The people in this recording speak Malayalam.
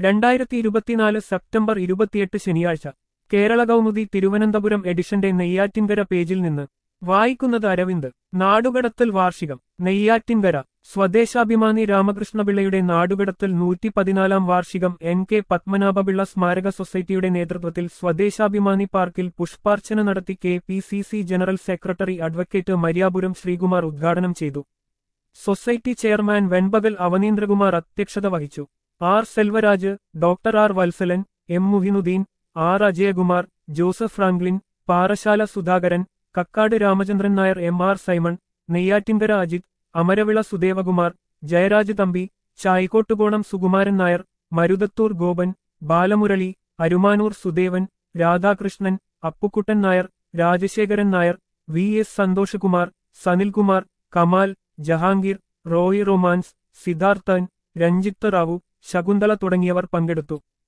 രണ്ടായിരത്തി ഇരുപത്തിനാല് സെപ്റ്റംബർ ഇരുപത്തിയെട്ട് ശനിയാഴ്ച കേരള കൗമുദി തിരുവനന്തപുരം എഡിഷന്റെ നെയ്യാറ്റിൻകര പേജിൽ നിന്ന് വായിക്കുന്നത് അരവിന്ദ് നാടുകടത്തൽ വാർഷികം നെയ്യാറ്റിൻകര സ്വദേശാഭിമാനി രാമകൃഷ്ണപിള്ളയുടെ നാടുകടത്തൽ നൂറ്റി പതിനാലാം വാർഷികം എൻ കെ പത്മനാഭപിള്ള സ്മാരക സൊസൈറ്റിയുടെ നേതൃത്വത്തിൽ സ്വദേശാഭിമാനി പാർക്കിൽ പുഷ്പാർച്ചന നടത്തി K P C C general secretary advocate Mariyapuram Sreekumar ഉദ്ഘാടനം ചെയ്തു സൊസൈറ്റി ചെയർമാൻ വെൺപകൽ അവനീന്ദ്രകുമാർ അധ്യക്ഷത വഹിച്ചു R Selvaraj doctor R Vatsalan M Muhiyuddin R Ajayakumar Joseph Franklin Parassala Sudhakaran Kakkad Ramachandran Nair M R Simon Neyyattinkara Ajith Amaravila Sudevakumar Jayaraj Thampi Chaikottukonam Sukumaran Nair Maruthathoor Gopan Balamurali Arumanoor Sudevan Radhakrishnan Appukuttan Nair Rajasekharan Nair V S Santhoshkumar Sanilkumar Kamal Jahangir Roy Romance Siddharthan Ranjith Rao Shakuntala തുടങ്ങിയവർ പങ്കെടുത്തു